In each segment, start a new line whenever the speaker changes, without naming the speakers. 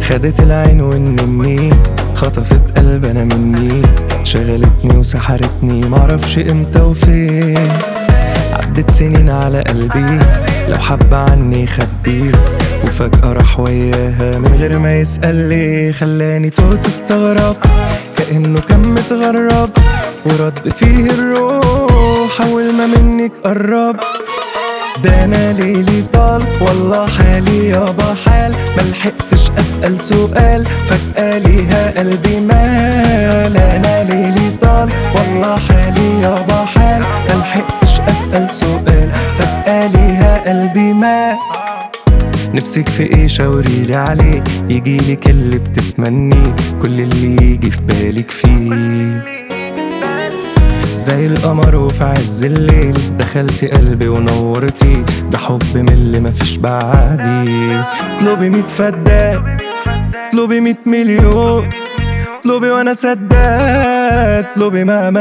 خدت العين والنني خطفت قلب انا مني شغلتني وسحرتني معرفش امتى وفين عدت سنين على قلبي لو حب عني خبيه وفجأة راح وياها من غير ما يسأل ليه خلاني تهت استغرب كأنه كان متغرب ورد فيه الروح أول ما منك قرب ده انا ليلي طال والله حالي يابا حال ملحقتش اسأل سؤال فجأة ليها قلبي مال انا ليلي طال والله حالي يابا حال ملحقتش اسأل سؤال فجأة ليها قلبي مال نفسك في ايه شاوريلي عليه يجيلك اللي بتتمنيه كل اللي يجي في بالك فيه زي القمر وفي عز الليل دخلت قلبي ونورتي ده حب من اللي مفيش بعدي اطلبي ميت فدان اطلبي ميت مليون اطلبي وانا سداد اطلبي مهما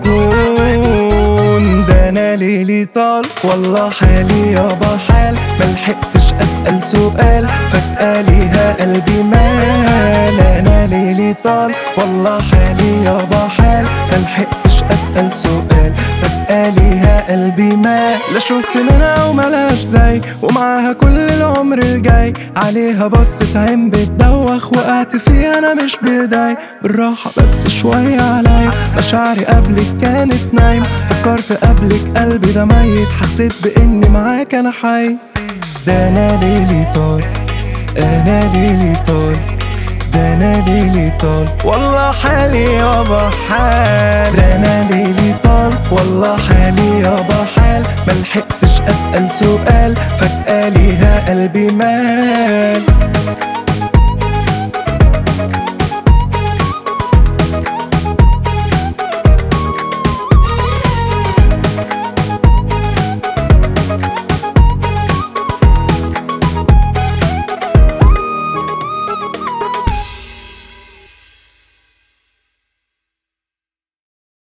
يكون ده انا ليلي طال والله حالي يابا حال ملحقتش اسأل سؤال فجأة ليها قلبي مال انا ليلي طال والله حالي يابا حال ملحقتش اسأل سؤال فجأة ليها قلبي مال لا شفت منها وملاش زي ومعاها كل العمر الجاي عليها بصت عين بتدوخ وقعت فيها انا مش بايدي بالراحة بس شوية عليا مشاعري قبلك كانت نايم فكرت قبلك قلبي ده ميت حسيت باني معاك انا حي ده انا ليلي طال انا ليلي طال ده انا ليلي طال والله حالي يابا حال ده انا ليلي طال والله حالي